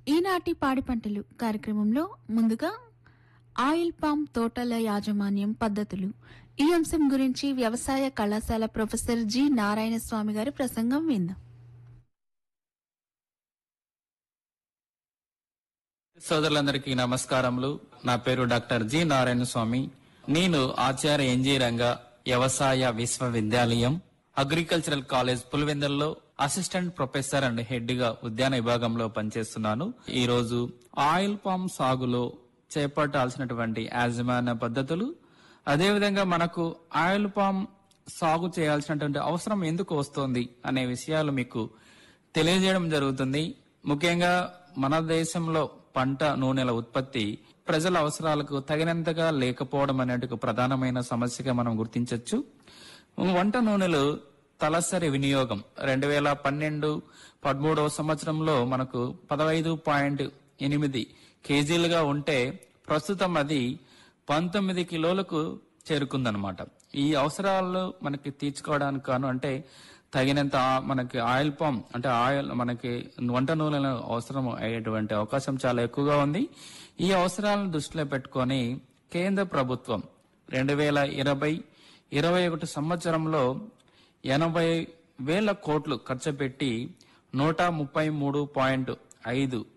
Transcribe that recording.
ఈనాటి పాడి పంటలు కార్యక్రమంలో ముందుగా ఆయిల్ పామ్ తోటల యాజమాన్యం పద్ధతులు ఈ అంశం గురించి వ్యవసాయ కళాశాల ప్రొఫెసర్ జి నారాయణ స్వామి గారి ప్రసంగం విందాం సోదరులందరికీ నమస్కారములు నా పేరు డాక్టర్ జి నారాయణ స్వామి నేను ఆచార్య ఎన్జి రంగ వ్యవసాయ విశ్వవిద్యాలయం అగ్రికల్చరల్ కాలేజ్ పులివెందల్లో అసిస్టెంట్ ప్రొఫెసర్ అండ్ హెడ్ గా ఉద్యాన విభాగంలో పనిచేస్తున్నాను ఈ రోజు ఆయిల్ పామ్ సాగులో చేపట్టాల్సినటువంటి యాజమాన్య పద్ధతులు అదేవిధంగా మనకు ఆయిల్ పామ్ సాగు చేయాల్సినటువంటి అవసరం ఎందుకు వస్తోంది అనే విషయాలు మీకు తెలియజేయడం జరుగుతుంది ముఖ్యంగా మన దేశంలో పంట నూనెల ఉత్పత్తి ప్రజల అవసరాలకు తగినంతగా లేకపోవడం అనేది ఒక ప్రధానమైన సమస్యగా మనం గుర్తించవచ్చు వంట నూనెలు తలసరి వినియోగం రెండు వేల పన్నెండు పదమూడవ సంవత్సరంలో మనకు పదహైదు పాయింట్ ఎనిమిది కేజీలుగా ఉంటే ప్రస్తుతం అది పంతొమ్మిది కిలోలకు చేరుకుందనమాట ఈ అవసరాలు మనకి తీర్చుకోవడానికి కాను అంటే తగినంత ఆ- మనకి ఆయిల్ పామ్ అంటే ఆయిల్ మనకి వంట నూనెల అవసరం అయ్యేటువంటి అవకాశం చాలా ఎక్కువగా ఉంది ఈ అవసరాలను దృష్టిలో పెట్టుకొని కేంద్ర ప్రభుత్వం రెండు వేల ఇరవై ఇరవై ఒకటి సంవత్సరంలో ఎనభై వేల కోట్లు ఖర్చు పెట్టి నూట ముప్పై మూడు పాయింట్ ఐదు